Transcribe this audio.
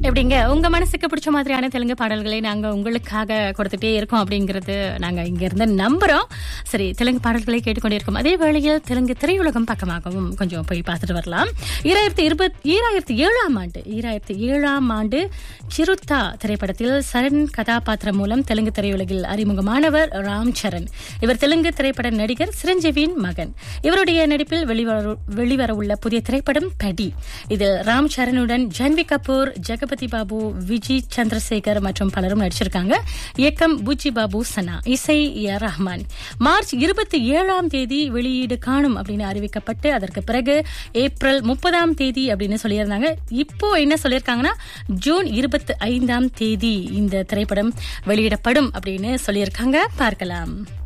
எப்படிங்க உங்க மனசுக்கு பிடிச்ச மாதிரியான தெலுங்கு பாடல்களை நாங்க உங்களுக்காக கொடுத்துட்டே இருக்கோம் அப்படிங்கிறது நாங்க இங்க இருந்து நம்புறோம் சரி தெலுங்கு பாடல்களை கேட்டுக்கொண்டிருக்கோம் அதே வேளையில் தெலுங்கு திரையுலகம் பக்கமாகவும் கொஞ்சம் போய் பார்த்துட்டு வரலாம் ஈராயிரத்தி இருபத் ஈராயிரத்தி ஏழாம் ஆண்டு ஈராயிரத்தி ஏழாம் ஆண்டு சிருத்தா திரைப்படத்தில் சரண் கதாபாத்திரம் மூலம் தெலுங்கு திரையுலகில் அறிமுகமானவர் ராம் சரண் இவர் தெலுங்கு திரைப்பட நடிகர் சிரஞ்சீவியின் மகன் இவருடைய நடிப்பில் வெளிவர வெளிவரவுள்ள புதிய திரைப்படம் படி இதில் ராம் சரணுடன் ஜான்வி கபூர் ஜெகபதி பாபு விஜய் சந்திரசேகர் மற்றும் பலரும் நடிச்சிருக்காங்க இயக்கம் புஜி பாபு சனா இசை ஏ ரஹ்மான் மார்ச் இருபத்தி ஏழாம் தேதி வெளியீடு காணும் அப்படின்னு அறிவிக்கப்பட்டு அதற்கு பிறகு ஏப்ரல் முப்பதாம் தேதி அப்படின்னு சொல்லியிருந்தாங்க இப்போ என்ன சொல்லியிருக்காங்கன்னா ஜூன் இருபத்தி ஐந்தாம் தேதி இந்த திரைப்படம் வெளியிடப்படும் அப்படின்னு சொல்லியிருக்காங்க பார்க்கலாம்